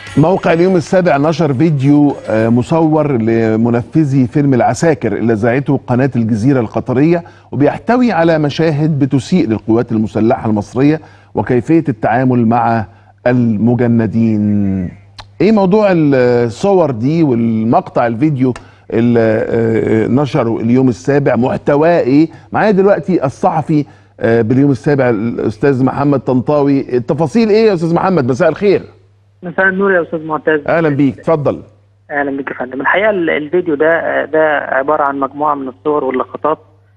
موقع اليوم السابع نشر فيديو آه، مصور لمنفذي فيلم العساكر اللي ذاعته قناة الجزيرة القطرية وبيحتوي على مشاهد بتسيء للقوات المسلحة المصرية وكيفية التعامل مع المجندين ايه موضوع الصور دي والمقطع الفيديو اللي آه، نشره اليوم السابع محتواه ايه معايا دلوقتي الصحفي آه، باليوم السابع الاستاذ محمد طنطاوي التفاصيل ايه يا استاذ محمد مساء الخير مساء النور يا استاذ معتز اهلا بيك اتفضل اهلا بك يا فندم الحقيقه ال- الفيديو ده ده عباره عن مجموعه من الصور واللقطات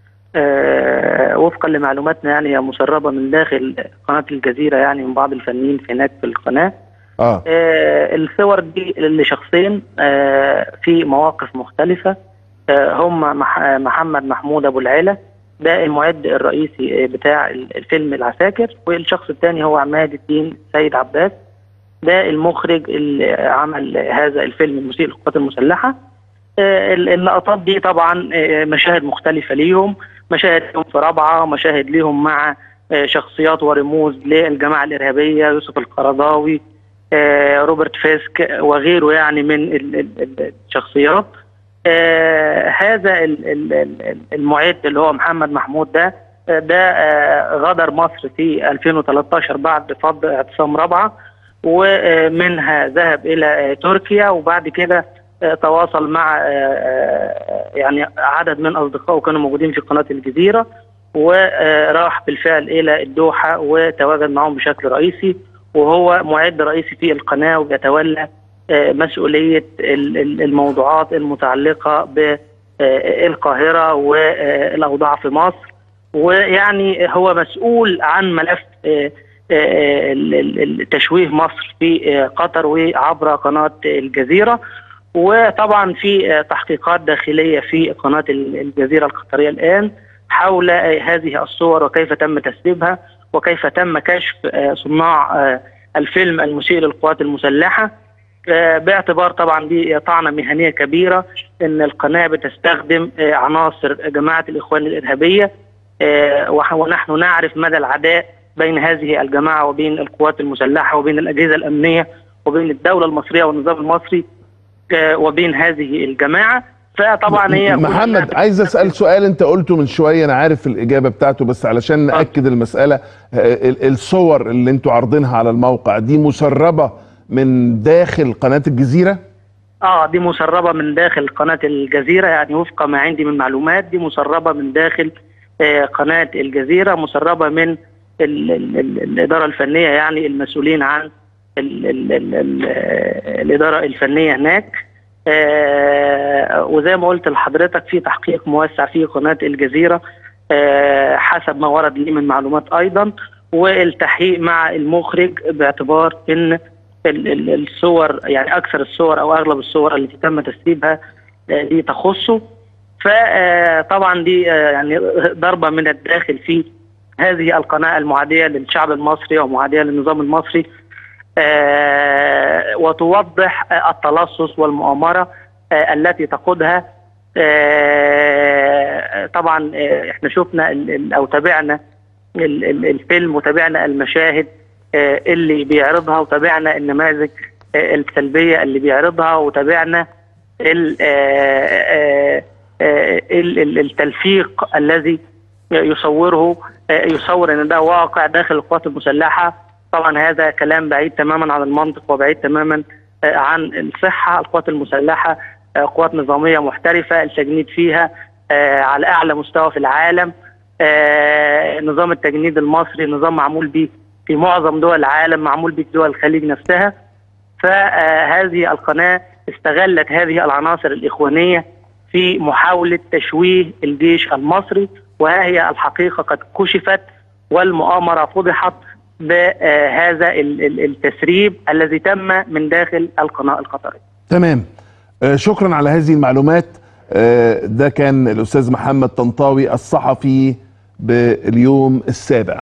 آه، وفقا لمعلوماتنا يعني هي مسربه من داخل قناه الجزيره يعني من بعض الفنيين في هناك في القناه اه آه، الصور دي لشخصين آه، في مواقف مختلفه آه، هم مح- محمد محمود ابو العلا ده المعد الرئيسي بتاع الفيلم العساكر والشخص الثاني هو عماد الدين سيد عباس ده المخرج اللي عمل هذا الفيلم المسيء للقوات المسلحه آه، اللقطات دي طبعا آه، مشاهد مختلفه ليهم مشاهد ليهم في رابعه مشاهد ليهم مع آه، شخصيات ورموز للجماعه الارهابيه يوسف القرضاوي آه، روبرت فيسك وغيره يعني من ال- ال- ال- الشخصيات آه، هذا ال- ال- ال- المعد اللي هو محمد محمود ده آه، ده آه، غادر مصر في 2013 بعد فض اعتصام رابعه ومنها ذهب الى آه، تركيا وبعد كده آه، تواصل مع آه، آه، يعني عدد من اصدقائه كانوا موجودين في قناه الجزيره وراح بالفعل الى الدوحه وتواجد معهم بشكل رئيسي وهو معد رئيسي في القناه ويتولى آه، مسؤوليه ال- ال- الموضوعات المتعلقه بالقاهره والاوضاع في مصر ويعني هو مسؤول عن ملف آه، آه، ال- ال- ال- تشويه مصر في آه، قطر وعبر قناه الجزيره وطبعا في آه، تحقيقات داخليه في قناه ال- الجزيره القطريه الان حول آه، هذه الصور وكيف تم تسريبها وكيف تم كشف آه، صناع آه، الفيلم المسيء للقوات المسلحه آه، باعتبار طبعا دي طعنه مهنيه كبيره ان القناه بتستخدم آه، عناصر جماعه الاخوان الارهابيه آه، وح- ونحن نعرف مدى العداء بين هذه الجماعه وبين القوات المسلحه وبين الاجهزه الامنيه وبين الدوله المصريه والنظام المصري آه، وبين هذه الجماعه فطبعا هي محمد عايز اسال سؤال انت قلته من شويه انا عارف الاجابه بتاعته بس علشان ناكد المساله آه، ال- الصور اللي انتوا عارضينها على الموقع دي مسربه من داخل قناه الجزيره اه دي مسربه من داخل قناه الجزيره يعني وفق ما عندي من معلومات دي مسربه من داخل آه قناه الجزيره مسربه من ال ال ال الاداره الفنيه يعني المسؤولين عن ال ال ال ال آه، الاداره الفنيه هناك آه وزي ما قلت لحضرتك في تحقيق موسع في قناه الجزيره آه حسب ما ورد لي من معلومات ايضا والتحقيق مع المخرج باعتبار ان ال- ال- الصور يعني اكثر الصور او اغلب الصور التي تم تسريبها آه، دي تخصه فطبعا دي آه، يعني ضربه من الداخل في هذه القناه المعاديه للشعب المصري ومعاديه للنظام المصري آه، وتوضح آه، التلصص والمؤامره آه، التي تقودها آه، طبعا آه، احنا شفنا ال- ال- او تابعنا ال- ال- الفيلم وتابعنا المشاهد آه، اللي بيعرضها وتابعنا النماذج آه، السلبيه اللي بيعرضها وتابعنا ال- آه، آه، آه، ال- ال- التلفيق الذي يصوره آه، يصور ان ده واقع داخل القوات المسلحه طبعا هذا كلام بعيد تماما عن المنطق وبعيد تماما آه، عن الصحه القوات المسلحه آه، قوات نظاميه محترفه التجنيد فيها آه، على اعلى مستوى في العالم آه، نظام التجنيد المصري نظام معمول به في معظم دول العالم معمول به في دول الخليج نفسها فهذه القناه استغلت هذه العناصر الاخوانيه في محاوله تشويه الجيش المصري وها هي الحقيقه قد كشفت والمؤامره فضحت بهذا ال- ال- التسريب الذي تم من داخل القناه القطريه. تمام آه، شكرا على هذه المعلومات آه، ده كان الاستاذ محمد طنطاوي الصحفي باليوم السابع